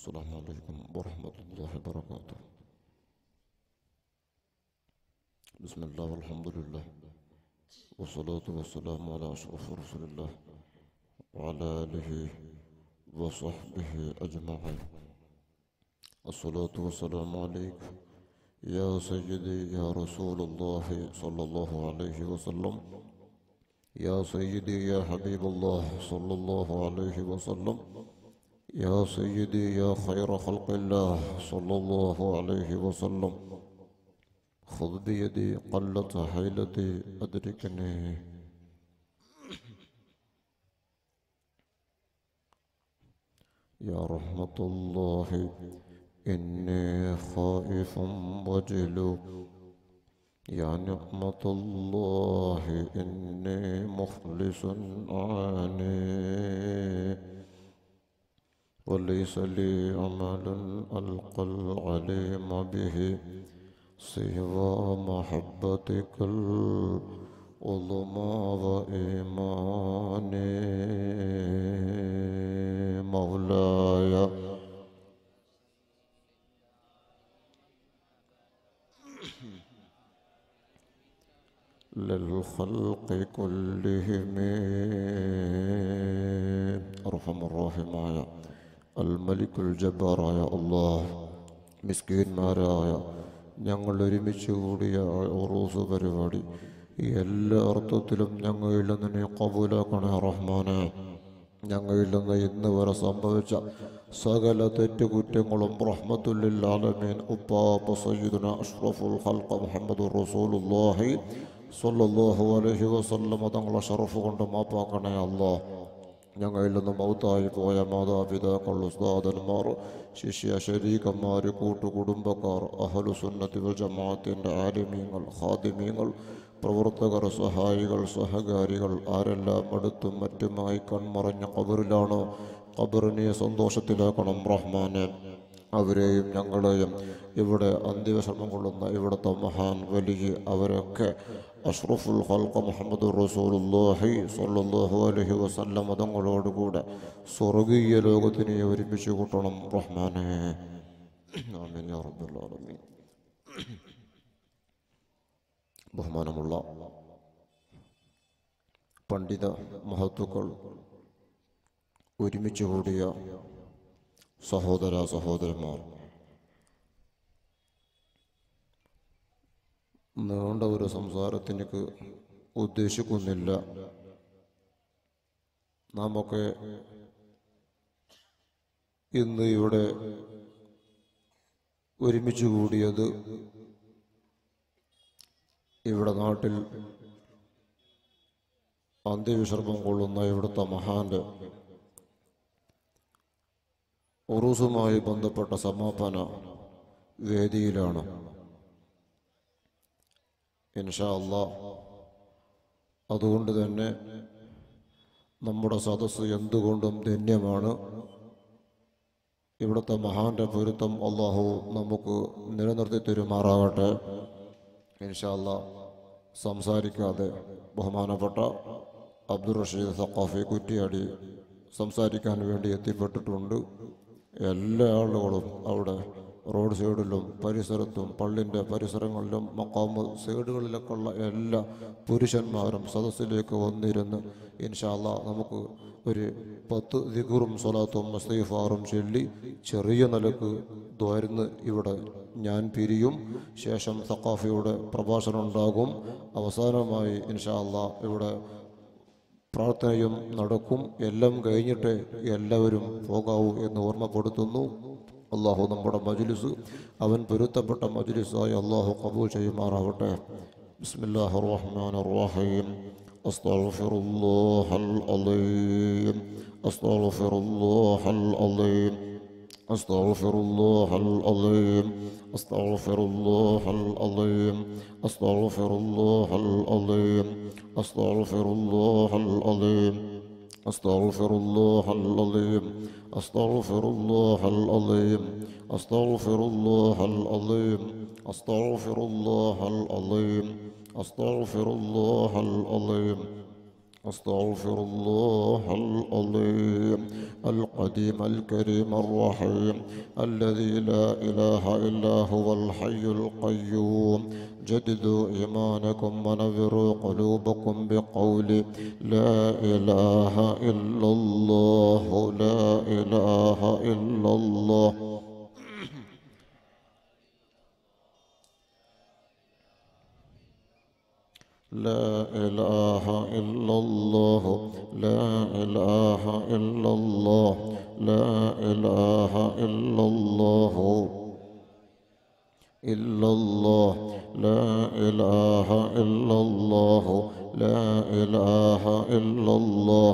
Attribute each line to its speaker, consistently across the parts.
Speaker 1: السلام عليكم ورحمة الله وبركاته بسم الله والحمد لله والصلاة والسلام على أشرف رسول الله وعلى آله وصحبه أجمعين الصلاة والسلام عليك يا سيدي يا رسول الله صلى الله عليه وسلم يا سيدي يا حبيب الله صلى الله عليه وسلم يا سيدي يا خير خلق الله صلى الله عليه وسلم خذ بيدي قلت حيلتي أدركني يا رحمة الله إني خائف وجل يا نعمة الله إني مخلص أعاني وليس لي عمل ألقى العليم به سوى محبتك العظمى وإيماني مولاي للخلق كلهم أرحم الراحماയ അൽമലിക്കുൽ ജബ്ബാറായ അള്ളാഹ് മിസ്കീന്മാരായ ഞങ്ങൾ ഒരുമിച്ച് കൂടിയ ഉറൂസ് പരിപാടി ഈ എല്ലാ അർത്ഥത്തിലും ഞങ്ങളിൽ നിന്ന് നീ കബൂലാക്കണേ റഹ്മാനെ ഞങ്ങളിൽ നിന്ന് ഇന്ന് വരെ സംഭവിച്ച സകല തെറ്റുകുറ്റങ്ങളും റഹ്മത്തുല്ലാലമീൻ ഉപ്പാപ്പ സയ്യിദുന അഷ്റഫുൽ ഖൽഖ മുഹമ്മദ് റസൂലുള്ളാഹി സ്വല്ലല്ലാഹു അലൈഹി വസല്ലം തങ്ങളെ ഷറഫ് കൊണ്ട് മാപ്പാക്കണേ അല്ലാഹ് ഞങ്ങളിൽ നിന്ന് മൗത്തായി പോയ മാതാപിതാക്കൾ ഉസ്താദന്മാർ ശിഷ്യ ശരീകന്മാർ കൂട്ടുകുടുംബക്കാർ അഹലു സുന്നത്തി ജമാഅത്തിൻ്റെ ആലിമീങ്ങൾ ഹാദിമീങ്ങൾ പ്രവർത്തകർ സഹായികൾ സഹകാരികൾ ആരെല്ലാം അടുത്തും മറ്റുമായി കൺമറഞ്ഞ കബറിലാണ് കബറിനെ സന്തോഷത്തിലാക്കണം റഹ്മാനെ അവരെയും ഞങ്ങളെയും ഇവിടെ അന്ത്യവിഷമം കൊള്ളുന്ന ഇവിടുത്തെ മഹാൻ വലിയ അവരൊക്കെ അഷ്റഫുൽ ഖൽഖ മുഹമ്മദ് റസൂലുള്ളാഹി സ്വല്ലല്ലാഹു അലൈഹി വസല്ലം തങ്ങളോടുകൂടെ സ്വർഗീയ ലോകത്തിനെ ഒരുമിച്ച് കൂട്ടണം റഹ്മാനെ ആമീൻ യാ റബ്ബൽ ആലമീൻ ബഹുമാനമുള്ള പണ്ഡിത മഹത്തുക്കൾ ഒരുമിച്ച് കൂടിയ സഹോദര സഹോദരന്മാർ നീണ്ട ഒരു സംസാരത്തിനക്ക് ഉദ്ദേശിക്കുന്നില്ല നാമൊക്കെ ഇന്ന് ഇവിടെ ഒരുമിച്ച് കൂടിയത് ഇവിടെ നാട്ടിൽ അന്ത്യവിശ്രമം കൊള്ളുന്ന ഇവിടുത്തെ മഹാന്റെ ഉറൂസുമായി ബന്ധപ്പെട്ട സമാപന വേദിയിലാണ് ഇൻഷാ അല്ലാ അതുകൊണ്ട് തന്നെ നമ്മുടെ സദസ്സ് എന്തുകൊണ്ടും ധന്യമാണ് ഇവിടുത്തെ മഹാന്റെ പൊരുത്തം അള്ളാഹു നമുക്ക് നിലനിർത്തി തരുമാറാകട്ടെ ഇൻഷാ അല്ലാ സംസാരിക്കാതെ ബഹുമാനപ്പെട്ട അബ്ദുൾ റഷീദ് സഖാഫി കുറ്റിയാടി സംസാരിക്കാൻ വേണ്ടി എത്തിപ്പെട്ടിട്ടുണ്ട് എല്ലാ ആളുകളും അവിടെ റോഡ് സൈഡിലും പരിസരത്തും പള്ളിൻ്റെ പരിസരങ്ങളിലും മക്കാമ് സൈഡുകളിലൊക്കെ ഉള്ള എല്ലാ പുരുഷന്മാരും സദസ്സിലേക്ക് വന്നിരുന്ന് ഇൻഷാല്ല നമുക്ക് ഒരു പത്ത് ദിഗുറും സ്വലാത്തും മസ്തീഫാറും ചൊല്ലി ചെറിയ നിലക്ക് ദ്വാരുന്ന് ഇവിടെ ഞാൻ പിരിയും ശേഷം സഖാഫിയുടെ പ്രഭാഷണം ഉണ്ടാകും അവസാനമായി ഇൻഷാല്ല ഇവിടെ പ്രാർത്ഥനയും നടക്കും എല്ലാം കഴിഞ്ഞിട്ട് എല്ലാവരും പോകാവൂ എന്ന് ഓർമ്മപ്പെടുത്തുന്നു അള്ളാഹു നമ്മുടെ മജ്ലിസ് അവൻ പൊരുത്തപ്പെട്ട മജ്ലിസായി അള്ളാഹു കബൂൽ ചെയ്യുമാറാവട്ടെ ബിസ്മില്ലാഹി റഹ്മാൻ റഹീം أستغفر الله العظيم أستغفر الله العظيم أستغفر الله العظيم أستغفر الله العظيم أستغفر الله العظيم أستغفر الله العظيم أستغفر الله العظيم أستغفر الله العظيم أستغفر الله العظيم أستغفر الله العظيم أستغفر الله العظيم أستغفر الله العظيم القديم الكريم الرحيم الذي لا إله إلا هو الحي القيوم جددوا إيمانكم ونذروا قلوبكم بقول لا إله إلا الله لا إله إلا الله لا إله إلا الله لا إله إلا الله لا إله إلا الله إلا الله لا إله إلا الله لا إله إلا الله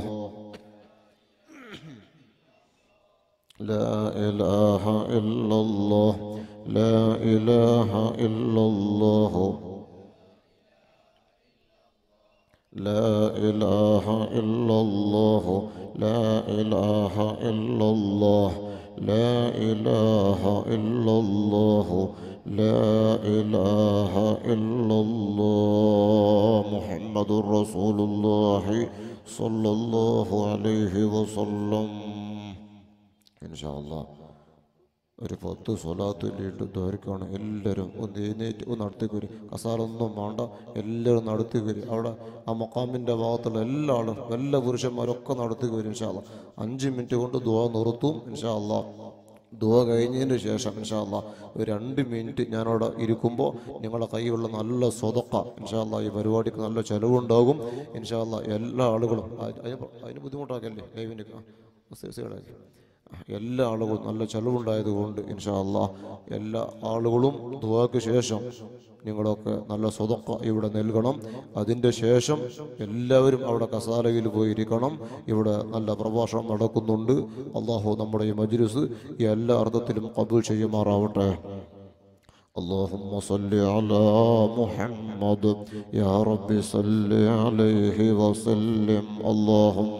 Speaker 1: لا إله إلا الله لا إله إلا الله لا إله إلا الله لا إله إلا الله لا إله إلا الله لا إله إلا الله محمد رسول الله صلى الله عليه وسلم إن شاء الله ഒരു പത്ത് സ്വലാത്തിലിട്ട് ദ്വാരക്കാണ് എല്ലാവരും ഒന്ന് എഴുന്നേറ്റ് ഒന്ന് നടത്തേക്ക് വരും കസാലൊന്നും വേണ്ട എല്ലാവരും നടത്തേക്ക് വരും അവിടെ ആ മൊക്കാമിൻ്റെ ഭാഗത്തുള്ള എല്ലാ ആളും എല്ലാ പുരുഷന്മാരൊക്കെ നടത്തേക്ക് വരും ഇൻഷാല്ല അഞ്ച് മിനിറ്റ് കൊണ്ട് ദുവ നിർത്തും ഇൻഷാല്ല ദുവ കഴിഞ്ഞതിന് ശേഷം ഇൻഷാല്ല ഒരു രണ്ട് മിനിറ്റ് ഞാനവിടെ ഇരിക്കുമ്പോൾ നിങ്ങളുടെ കൈയുള്ള നല്ല സ്വതക്ക ഇൻഷാല്ല ഈ പരിപാടിക്ക് നല്ല ചിലവുണ്ടാകും ഇൻഷാല്ല എല്ലാ ആളുകളും അ- അതിന് പ- അതിന് ബുദ്ധിമുട്ടാക്കല്ലേ ലൈവിൻ്റെ സൈഡാക്കി എല്ലാ ആളുകളും നല്ല ചെലവുണ്ടായത് കൊണ്ട് ഇൻഷാ അല്ലാ എല്ലാ ആളുകളും ദുവാക്ക് ശേഷം നിങ്ങളൊക്കെ നല്ല സ്വതക്ക ഇവിടെ നൽകണം അതിൻ്റെ ശേഷം എല്ലാവരും അവിടെ കസാലയിൽ പോയിരിക്കണം ഇവിടെ നല്ല പ്രഭാഷണം നടക്കുന്നുണ്ട് അള്ളാഹു നമ്മുടെ ഈ മജ്ലിസ് ഈ എല്ലാ അർത്ഥത്തിലും കബൂൽ ചെയ്യുമാറാവട്ടെ اللهم صل على محمد يا رب صل عليه وسلم اللهم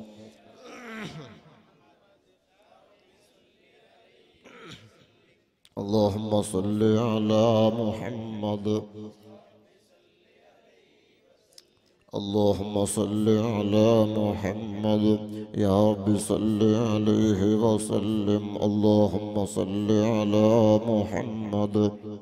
Speaker 1: اللهم صل على محمد اللهم صل على محمد يا رب صل عليه وسلم اللهم صل على محمد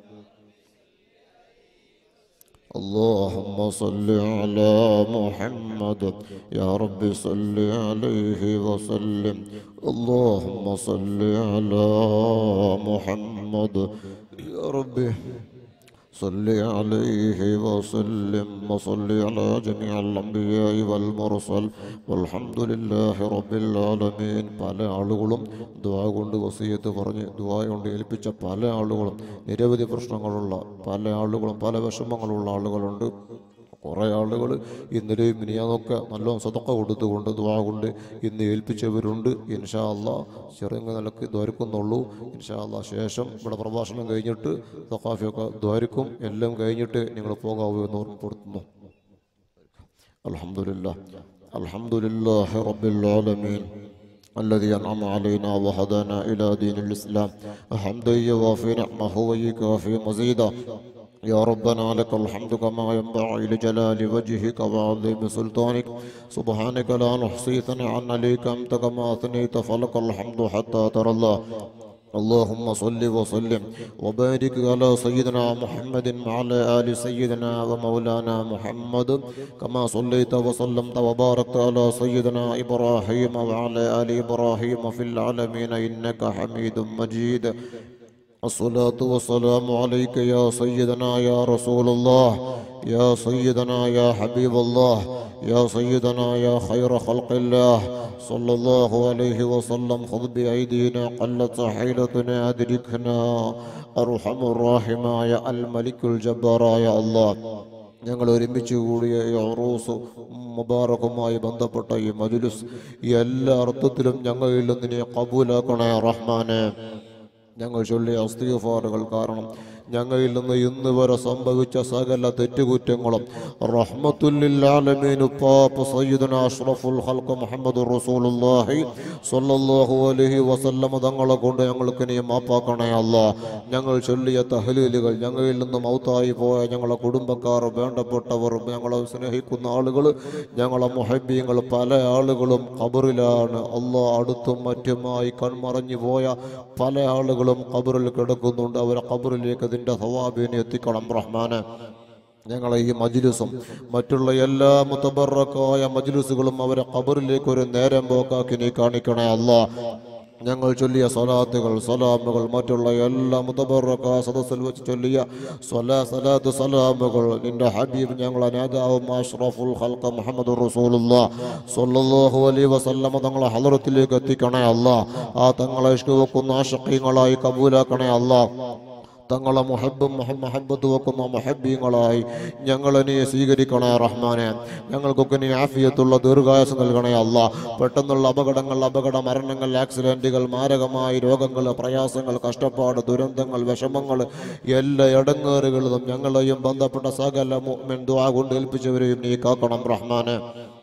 Speaker 1: اللهم صل على محمد يا رب صل عليه وسلم اللهم صل على محمد يا رب صل عليه وسلم وصل على جميع الأنبياء والمرسل والحمد لله رب العالمين പല ആളുകളും ദുആ കൊണ്ട് വസീയത്ത് പറഞ്ഞ് ദുആ കൊണ്ട് ഏൽപ്പിച്ച പല ആളുകളും നിരവധി പ്രശ്നങ്ങളുള്ള പല ആളുകളും പല വിഷമങ്ങളുള്ള ആളുകളുണ്ട് കുറേ ആളുകൾ ഇന്നലെയും മിനിയാന്നൊക്കെ നല്ല സതക്ക കൊടുത്തുകൊണ്ട് ദ്വാ കൊണ്ട് ഇന്ന് ഏൽപ്പിച്ചവരുണ്ട് ഇൻഷാ അല്ലാ ചെറിയ നിലക്ക് ദ്വാരിക്കുന്നുള്ളൂ ഇൻഷാ അല്ലാ ശേഷം ഇവിടെ പ്രഭാഷണം കഴിഞ്ഞിട്ട് സഖാഫിയൊക്കെ ദ്വാരിക്കും എല്ലാം കഴിഞ്ഞിട്ട് നിങ്ങൾ പോകാവൂ എന്ന് ഓർമ്മപ്പെടുത്തുന്നു الحمد لله الحمد لله رب العالمين الذي أنعم علينا وهدانا إلى دين الإسلام حمدا يوافي نعمه ويكافي مزيدا يا ربنا لك الحمد كما ينبغي لجلال وجهك وعظيم سلطانك سبحانك لا نحصي ثناء عليك أنت كما أثنيت فلك الحمد حتى ترى الله اللهم صل وسلم وبارك على سيدنا محمد وعلى آل سيدنا ومولانا محمد كما صليت وسلمت وباركت على سيدنا إبراهيم وعلى آل إبراهيم في العالمين إنك حميد مجيد الصلاة والسلام عليك يا سيدنا يا رسول الله يا سيدنا يا حبيب الله يا سيدنا يا خير خلق الله صلى الله عليه وسلم خذ بأيدينا قلت حيلتنا أدركنا أرحم الراحماയ അൽ മലിക്കുൽ ജബ്ബാറായ അള്ളാഹ് ഞങ്ങൾ ഒരുമിച്ച് കൂടിയ ഈ ഉറൂസ് മുബാറക്കുമായി ബന്ധപ്പെട്ട ഈ മജുലിസ് ഈ എല്ലാ അർത്ഥത്തിലും ഞങ്ങളിൽ നിന്ന് നീ കബൂലാക്കണേ റഹ്മാനെ ഞങ്ങൾ ചൊല്ലിയ അസ്തിഫാറുകൾ കാരണം ഞങ്ങളിൽ നിന്ന് ഇന്ന് വരെ സംഭവിച്ച സകല തെറ്റുകുറ്റങ്ങളും റഹ്മത്തുല്ലാലമീൻ ഉപ്പാപ്പ സയ്യിദുന അഷ്റഫുൽ ഹൽക്ക് മുഹമ്മദ് റസൂലുള്ളാഹി സ്വല്ലല്ലാഹു അലൈഹി വസല്ലമ തങ്ങളെ കൊണ്ട് ഞങ്ങൾക്ക് നീ മാപ്പാക്കണേ അല്ല ഞങ്ങൾ ചൊല്ലിയ തഹലീലുകൾ ഞങ്ങളിൽ നിന്ന് മൗത്തായി പോയ ഞങ്ങളെ കുടുംബക്കാർ വേണ്ടപ്പെട്ടവർ ഞങ്ങളെ സ്നേഹിക്കുന്ന ആളുകൾ ഞങ്ങളെ മുഹബീങ്ങൾ പല ആളുകളും ഖബറിലാണ് അള്ളാഹ് അടുത്തും മറ്റുമായി കൺമറഞ്ഞു പോയ പല ആളുകളും ഖബറിൽ കിടക്കുന്നുണ്ട് അവരെ ഖബറിലേക്ക് അതിൻ്റെ സവാബിനെ എത്തിക്കണം റഹ്മാനെ ഞങ്ങളെ ഈ മജ്ലിസും മറ്റുള്ള എല്ലാ മുത്തബറക്കായ മജ്ലിസുകളും അവരെ ഖബറിലേക്ക് ഒരു നേരം പോക്കാക്കി നീ കാണിക്കണേ അല്ലാ ഞങ്ങൾ ചൊല്ലിയ സ്വലാത്തുകൾ സലാമുകൾ മറ്റുള്ള എല്ലാ മുതബറക്ക സദസ്സിൽ വെച്ച് ചൊല്ലിയ സ്വലാ സലാത്ത് സലാമുകൾ നിന്റെ ഹബീബ് ഞങ്ങളെ നേതാവും അഷ്റഫുൽ ഖൽഖ മുഹമ്മദ് റസൂലുള്ള സ്വല്ലല്ലാഹു അലൈഹി വസല്ലമ തങ്ങളെ ഹലറത്തിലേക്ക് എത്തിക്കണേ അല്ലാ ആ തങ്ങളെ ഇഷ്ക് വെക്കുന്ന ആശക്കീങ്ങളായി കബൂലാക്കണേ അല്ലാ തങ്ങളെ മുഹബും മഹബത്ത് വെക്കുന്ന മഹബീങ്ങളായി ഞങ്ങളെ നീ സ്വീകരിക്കണേ റഹ്മാനെ ഞങ്ങൾക്കൊക്കെ നീ ആഫിയത്തുള്ള ദീർഘായുസ് നൽകണേ അല്ല പെട്ടെന്നുള്ള അപകടങ്ങൾ അപകട മരണങ്ങൾ ആക്സിഡന്റുകൾ മാരകമായ രോഗങ്ങൾ പ്രയാസങ്ങൾ കഷ്ടപ്പാട് ദുരന്തങ്ങൾ വിഷമങ്ങൾ എല്ലാ ഇടങ്ങേറുകളിലും ഞങ്ങളെയും ബന്ധപ്പെട്ട സകല മുഅ്മിൻ ദുആ കൊണ്ട് ഏൽപ്പിച്ചവരെയും നീ കാക്കണം റഹ്മാനെ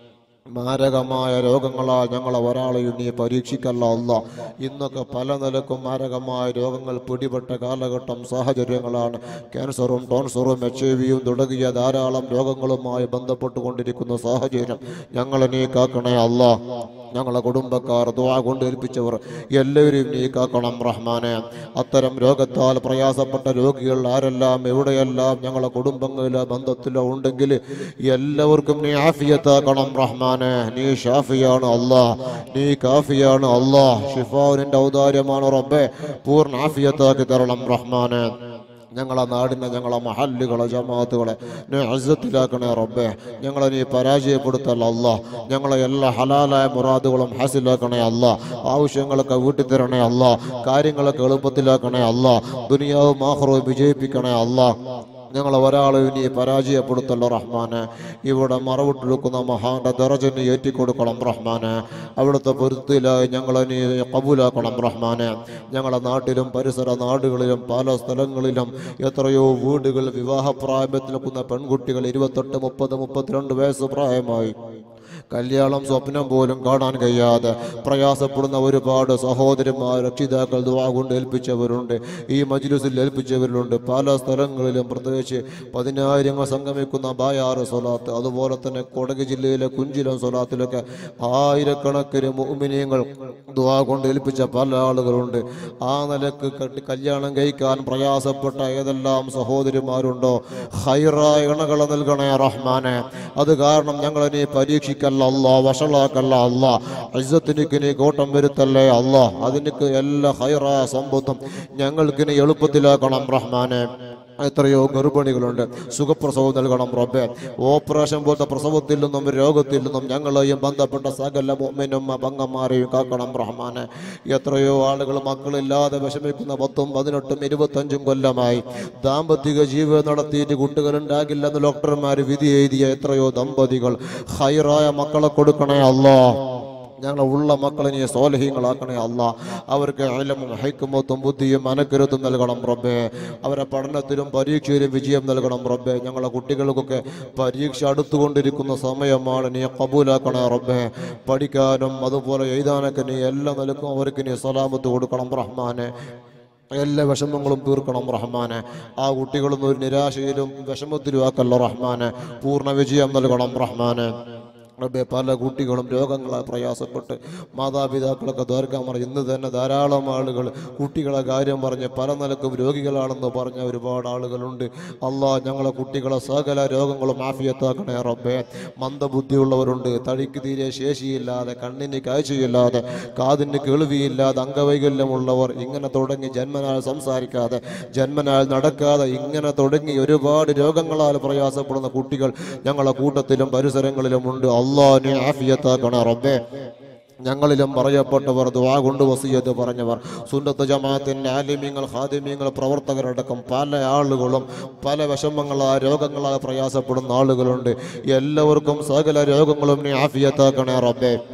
Speaker 1: മാരകമായ രോഗങ്ങളാൽ ഞങ്ങളെ ഒരാളെയും നീ പരീക്ഷിക്കല്ല അല്ല ഇന്നൊക്കെ പല നിലക്കും മാരകമായ രോഗങ്ങൾ പിടിപെട്ട കാലഘട്ടം സാഹചര്യങ്ങളാണ് ക്യാൻസറും ടോൺസറും എച്ച് ഐ വിയും തുടങ്ങിയ ധാരാളം രോഗങ്ങളുമായി ബന്ധപ്പെട്ടുകൊണ്ടിരിക്കുന്ന സാഹചര്യം ഞങ്ങളെ നീ കാക്കണേ അല്ല ഞങ്ങളെ കുടുംബക്കാർ ദുആ കൊണ്ട് ഏൽപ്പിച്ചവർ എല്ലാവരെയും നീ കാക്കണം റഹ്മാനെ അത്തരം രോഗത്താൽ പ്രയാസപ്പെട്ട രോഗികൾ ആരെല്ലാം എവിടെയെല്ലാം ഞങ്ങളെ കുടുംബങ്ങളിലോ ബന്ധത്തിലോ ഉണ്ടെങ്കിൽ എല്ലാവർക്കും നീ ആഫിയത്താക്കണം റഹ്മാനെ നീ ഷാഫിയാണ് അല്ലാ നീ കാഫിയാണ് അല്ലാ ഷിഫാവിന്റെ ഔദാര്യമാണ് റബ്ബെ പൂർണ്ണ ആഫിയത്താക്കി തരണം റഹ്മാനെ ഞങ്ങളെ നാടിനെ ഞങ്ങളെ മഹല്ലുകളെ ജമാഅത്തുകളെ നീ അസത്തിലാക്കണേ റബ്ബേ ഞങ്ങളെ നീ പരാജയപ്പെടുത്തല്ല അല്ല ഞങ്ങളെ എല്ലാ ഹലാലായ മുറാദുകളും ഹാസിലാക്കണേ അല്ല ആവശ്യങ്ങളൊക്കെ വീട്ടിൽ തരണേ അല്ല കാര്യങ്ങളൊക്കെ എളുപ്പത്തിലാക്കണേ അല്ല ദുനിയാവും ആഹ്റവും വിജയിപ്പിക്കണേ അല്ല ഞങ്ങളെ ഒരാളെ നീ പരാജയപ്പെടുത്തല്ലോ റഹ്മാന് ഇവിടെ മറവിട്ടെടുക്കുന്ന മഹാന്റെ ദറജന് ഏറ്റിക്കൊടുക്കണം റഹ്മാന് അവിടുത്തെ പൊരുത്തിലായി ഞങ്ങളെ നീ കബൂലാക്കണം റഹ്മാന് ഞങ്ങളെ നാട്ടിലും പരിസര നാടുകളിലും പല സ്ഥലങ്ങളിലും എത്രയോ വീടുകൾ വിവാഹപ്രായത്തിൽ നിൽക്കുന്ന പെൺകുട്ടികൾ ഇരുപത്തെട്ട് മുപ്പത് മുപ്പത്തിരണ്ട് വയസ്സ് പ്രായമായി കല്യാണം സ്വപ്നം പോലും കാണാൻ കഴിയാതെ പ്രയാസപ്പെടുന്ന ഒരുപാട് സഹോദരന്മാർ രക്ഷിതാക്കൾ ദുവാ കൊണ്ട് ഏൽപ്പിച്ചവരുണ്ട് ഈ മജ്ലിസിൽ ഏൽപ്പിച്ചവരുണ്ട് പല സ്ഥലങ്ങളിലും പ്രത്യേകിച്ച് പതിനായിരങ്ങൾ സംഗമിക്കുന്ന ബായാറ് സ്വലാത്ത് അതുപോലെ തന്നെ കൊടക് ജില്ലയിലെ കുഞ്ചിലം സ്വലാത്തിലൊക്കെ ആയിരക്കണക്കിന് മുഅ്മിനീങ്ങൾ ദുവാ കൊണ്ട് ഏൽപ്പിച്ച പല ആളുകളുണ്ട് ആ നിലക്ക് കെട്ടി കല്യാണം കഴിക്കാൻ പ്രയാസപ്പെട്ട ഏതെല്ലാം സഹോദരിമാരുണ്ടോ ഹൈറായ ഇണകളെ നൽകണേ റഹ്മാനെ അത് കാരണം ഞങ്ങളെ നീ പരീക്ഷിക്കല്ല അല്ല വഷളാക്കല്ല അല്ല ഇസ്സത്തിനിക്ക് നീ കോട്ടം വരുത്തല്ലേ അല്ല അതിനിക്ക് എല്ലാ ഹൈറായ സമ്പത്തും ഞങ്ങൾക്ക് നീ എളുപ്പത്തിലാക്കണം റഹ്മാനെ എത്രയോ ഗർഭിണികളുണ്ട് സുഖപ്രസവം നൽകണം റബ്ബെ ഓപ്പറേഷൻ പോലത്തെ പ്രസവത്തിൽ നിന്നും രോഗത്തിൽ നിന്നും ഞങ്ങളെയും ബന്ധപ്പെട്ട സകല മുഅ്മിനും പങ്കന്മാരെയും കാക്കണം റഹ്മാനെ എത്രയോ ആളുകൾ മക്കളില്ലാതെ വിഷമിക്കുന്ന പത്തും പതിനെട്ടും ഇരുപത്തഞ്ചും കൊല്ലമായി ദാമ്പത്തിക ജീവിതം നടത്തിയിട്ട് കുട്ടികളുണ്ടാകില്ലെന്ന് ഡോക്ടർമാർ വിധി എഴുതിയ എത്രയോ ദമ്പതികൾ ഹൈറായ മക്കളെ കൊടുക്കണേ അല്ലാ ഞങ്ങളെ ഉള്ള മക്കളെ നീ സോലഹീങ്ങളാക്കണേ അല്ല അവർക്ക് അയലമും ഹൈക്കുമത്തും ബുദ്ധിയും മനക്കരുത്തും നൽകണം റബ്ബേ അവരെ പഠനത്തിലും പരീക്ഷയിലും വിജയം നൽകണം റബ്ബേ ഞങ്ങളെ കുട്ടികൾക്കൊക്കെ പരീക്ഷ അടുത്തുകൊണ്ടിരിക്കുന്ന സമയമാണ് നീ കബൂലാക്കണേ റബ്ബേ പഠിക്കാനും അതുപോലെ എഴുതാനൊക്കെ നീ എല്ലാ നിലക്കും അവർക്ക് നീ സലാമത്ത് കൊടുക്കണം റഹ്മാനെ എല്ലാ വിഷമങ്ങളും തീർക്കണം റഹ്മാനെ ആ കുട്ടികളൊന്നും ഒരു നിരാശയിലും വിഷമത്തിലും ആക്കല്ല റഹ്മാനെ പൂർണ്ണ വിജയം നൽകണം റഹ്മാനെ റബ്ബെ പല കുട്ടികളും രോഗങ്ങളാൽ പ്രയാസപ്പെട്ട് മാതാപിതാക്കളൊക്കെ ദീർഘം പറഞ്ഞ് ഇന്ന് തന്നെ ധാരാളം ആളുകൾ കുട്ടികളെ കാര്യം പറഞ്ഞ് പല നിലക്കും രോഗികളാണെന്ന് പറഞ്ഞ ഒരുപാട് ആളുകളുണ്ട് അള്ളാ ഞങ്ങളെ കുട്ടികളെ സകല രോഗങ്ങളും മാഫിയത്താക്കണേ റബ്ബെ മന്ദബുദ്ധിയുള്ളവരുണ്ട് തടിക്ക് തീരെ ശേഷിയില്ലാതെ കണ്ണിന് കാഴ്ചയില്ലാതെ കാതിന് കേൾവിയില്ലാതെ അംഗവൈകല്യമുള്ളവർ ഇങ്ങനെ തുടങ്ങി ജന്മനാൽ സംസാരിക്കാതെ ജന്മനാൽ നടക്കാതെ ഇങ്ങനെ തുടങ്ങി ഒരുപാട് രോഗങ്ങളാൽ പ്രയാസപ്പെടുന്ന കുട്ടികൾ ഞങ്ങളെ കൂട്ടത്തിലും പരിസരങ്ങളിലും ഉണ്ട് അള്ളാഹിനെ ആഫിയത്താക്കണേ റബ്ബേ ഞങ്ങളിലും പറയപ്പെട്ടവർ ദുവാ കൊണ്ട് വസീയത്ത് പറഞ്ഞവർ സുന്നത്ത് ജമാഅത്തിന്റെ ആലിമ്യങ്ങൾ ഹാദിമ്യങ്ങൾ പ്രവർത്തകരടക്കം പല ആളുകളും പല വിഷമങ്ങളാ രോഗങ്ങളാ പ്രയാസപ്പെടുന്ന ആളുകളുണ്ട് എല്ലാവർക്കും സകല രോഗങ്ങളും നീ ആഫിയത്താക്കണേ റബ്ബേ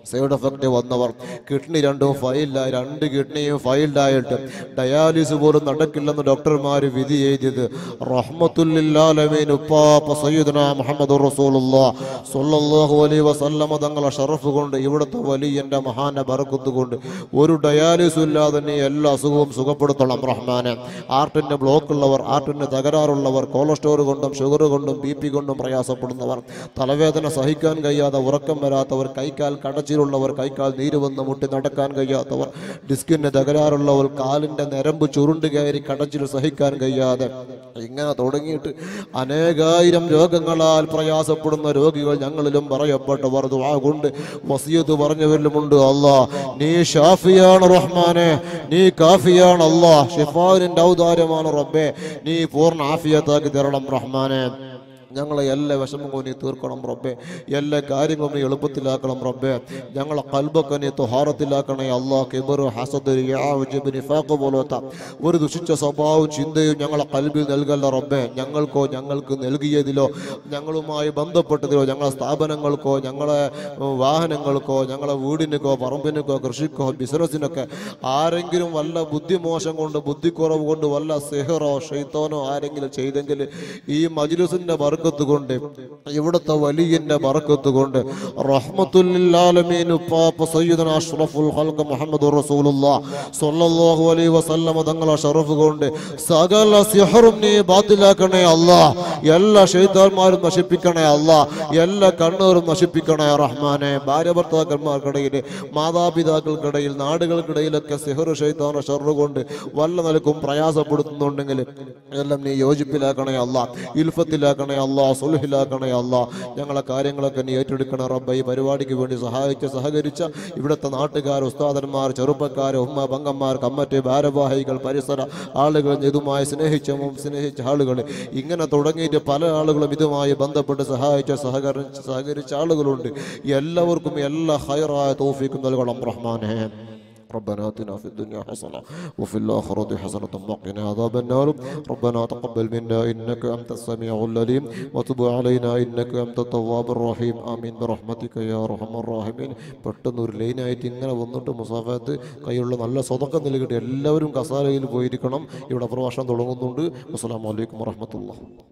Speaker 1: സൈഡ് എഫക്റ്റ് വന്നവർ കിഡ്നി രണ്ടും ഫൈൽഡായി രണ്ട് കിഡ്നിയും ഫൈൽഡായിട്ട് ഡയാലിസ് പോലും നടക്കില്ലെന്ന് ഡോക്ടർമാർ വിധി എഴുതിയത് റഹ്മത്തുല്ലാലമീൻ ഉപ്പാപ്പ സയ്യിദുന മുഹമ്മദ് റസൂലുള്ള സല്ലല്ലാഹു അലൈഹി വസല്ലമ തങ്ങളെ ഷറഫ് കൊണ്ട് ഇവിടുത്തെ വലിയന്റെ മഹാന്റെ ബറക്കത്ത് കൊണ്ട് ഒരു ഡയാലിസും ഇല്ലാതെ നീ എല്ലാ അസുഖവും സുഖപ്പെടുത്തണം റഹ്മാനെ ആർട്ടിന്റെ ബ്ലോക്ക് ഉള്ളവർ ആർട്ടിന് തകരാറുള്ളവർ കൊളസ്ട്രോൾ കൊണ്ടും ഷുഗർ കൊണ്ടും ബി പി കൊണ്ടും പ്രയാസപ്പെടുന്നവർ തലവേദന സഹിക്കാൻ കഴിയാതെ ഉറക്കം വരാത്തവർ കൈക്കാൽ കടച്ചിലുള്ളവർ കൈക്കാൽ നീര് വന്ന് മുട്ടി നടക്കാൻ കഴിയാത്തവർ ഡിസ്കിന് തകരാറുള്ളവർ കാലിന്റെ നരമ്പ് ചുരുണ്ട് കയറി കടച്ചിൽ സഹിക്കാൻ കഴിയാതെ ഇങ്ങനെ തുടങ്ങിയിട്ട് അനേകായിരം രോഗങ്ങളാൽ പ്രയാസപ്പെടുന്ന രോഗികൾ ഞങ്ങളിലും പറയപ്പെട്ടവർ ദുആ കൊണ്ട് വസിയത്ത് പറഞ്ഞവരിലുമുണ്ട് അല്ലാ നീ ഷാഫിയാണ് റഹ്മാനെ നീ കാഫിയാണ് അല്ലാ ഷിഫാവിന്റെ ഔദാര്യമാണ് റബ്ബേ നീ പൂർണ്ണ ആഫിയത്താക്കി തരണം റഹ്മാനെ ഞങ്ങളെ എല്ലാ വിഷമവും നീ തീർക്കണം റബ്ബേ എല്ലാ കാര്യങ്ങളും നീ എളുപ്പത്തിലാക്കണം റബ്ബേ ഞങ്ങളെ കൽബൊക്കെ നീ തുഹാറത്തിലാക്കണേ അള്ളാഹ് കിബർ ഹസദ് റിയാവ്, ജിബ്, നിഫാഖ് പോലത്തെ ഒരു ദുഷിച്ച സ്വഭാവവും ചിന്തയും ഞങ്ങളെ കൽബിൽ നൽകല്ല റബ്ബേ ഞങ്ങൾക്കോ ഞങ്ങൾക്ക് നൽകിയതിലോ ഞങ്ങളുമായി ബന്ധപ്പെട്ടതിലോ ഞങ്ങളെ സ്ഥാപനങ്ങൾക്കോ ഞങ്ങളെ ഉം, വാഹനങ്ങൾക്കോ ഞങ്ങളെ വീടിനൊക്കോ പറമ്പിനൊക്കോ കൃഷിക്കോ ബിസിനസ്സിനൊക്കെ ആരെങ്കിലും വല്ല ബുദ്ധിമോശം കൊണ്ട് ബുദ്ധിക്കുറവ് കൊണ്ട് വല്ല സിഹറോ ഷെയ്ത്തോനോ ആരെങ്കിലും ചെയ്തെങ്കിൽ ഈ മജ്ലിസിന്റെ ബർക്കത്ത് കൊണ്ട് ഇവിടുത്തെ വലിയന്റെ ബർക്കത്ത് കൊണ്ട് റഹ്മത്തുല്ലാലമീൻ ഉപ്പാപ്പ സയ്യിദന അഷ്റഫുൽ ഖൽഖ് മുഹമ്മദ് റസൂലുള്ളാഹ് സ്വല്ലല്ലാഹു അലൈഹി വസല്ലമ തങ്ങളെ ഷറഫ് കൊണ്ട് സകല സിഹറും നീ ബാത്തിലാക്കണേ അല്ലാ എല്ലാ ഷെയ്ത്താന്മാരും നശിപ്പിക്കണേ അല്ലാ എല്ലാ കണ്ണൂരും നശിപ്പിക്കണേ റഹ്മാനെ ഭാര്യ ഭർത്താക്കന്മാർക്കിടയിൽ മാതാപിതാക്കൾക്കിടയിൽ നാടുകൾക്കിടയിലൊക്കെ സിഹർ ഷെയ്ത്താന ഷറു കൊണ്ട് വല്ല നിലക്കും പ്രയാസപ്പെടുത്തുന്നുണ്ടെങ്കിൽ എല്ലാം നീ യോജിപ്പിലാക്കണേ അല്ല ഇൽഫത്തിലാക്കണേ അല്ല സുൽഹിലാക്കണേ അല്ല ഞങ്ങളെ കാര്യങ്ങളൊക്കെ നീ ഏറ്റെടുക്കണേ റബ്ബ ഈ പരിപാടിക്ക് വേണ്ടി സഹായിച്ച് സഹകരിച്ച ഇവിടുത്തെ നാട്ടുകാർ ഉസ്താദന്മാർ ചെറുപ്പക്കാർ ഉമ്മ പങ്കന്മാർ കമ്മറ്റ് ഭാരവാഹികൾ പരിസര ആളുകൾ ഇതുമായി സ്നേഹിച്ചും സ്നേഹിച്ച ആളുകൾ ഇങ്ങനെ തുടങ്ങിയിട്ട് പല ആളുകളും ഇതുമായി ബന്ധപ്പെട്ട് സഹായിച്ച സഹകരിച്ച സഹകരിച്ച ആളുകളുണ്ട് എല്ലാവർക്കും എല്ലാ ഹൈറായ തോഫിക്കും നൽകണം റഹ്മാനെ ربنا آتنا في الدنيا حسنة وفي الآخرة حسنة وقنا عذاب النار ربنا تقبل منا إنك أنت السميع العليم وتب علينا إنك أنت التواب الرحيم آمين برحمتك يا أرحم الراحمين പെട്ടെന്ന് ഒരു ലൈനായിട്ട് ഇങ്ങനെ വന്നിട്ട് മുസാഫത്ത് കൈയുള്ള നല്ല സ്വതക്കം നൽകിയിട്ട് എല്ലാവരും കസാലയിൽ പോയിരിക്കണം ഇവിടെ പ്രഭാഷണം തുടങ്ങുന്നുണ്ട് അസ്സലാമു അലൈക്കും വറഹമത്തുള്ള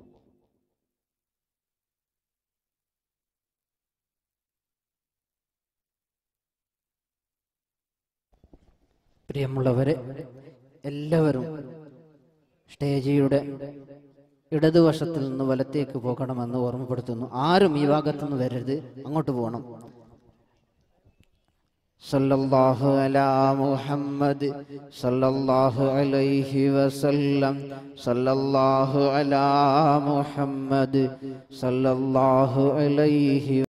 Speaker 2: പ്രിയമുള്ളവരെ എല്ലാവരും സ്റ്റേജിയുടെ ഇടതുവശത്തിൽ നിന്ന് വലത്തേക്ക് പോകണമെന്ന് ഓർമ്മപ്പെടുത്തുന്നു ആരും ഈ ഭാഗത്തുനിന്ന് വരരുത് അങ്ങോട്ട് പോകണം സല്ലല്ലാഹു അലാ മുഹമ്മദ് സല്ലല്ലാഹു അലൈഹി വസല്ലം സല്ലല്ലാഹു അലാ മുഹമ്മദ് സല്ലല്ലാഹു അലൈഹി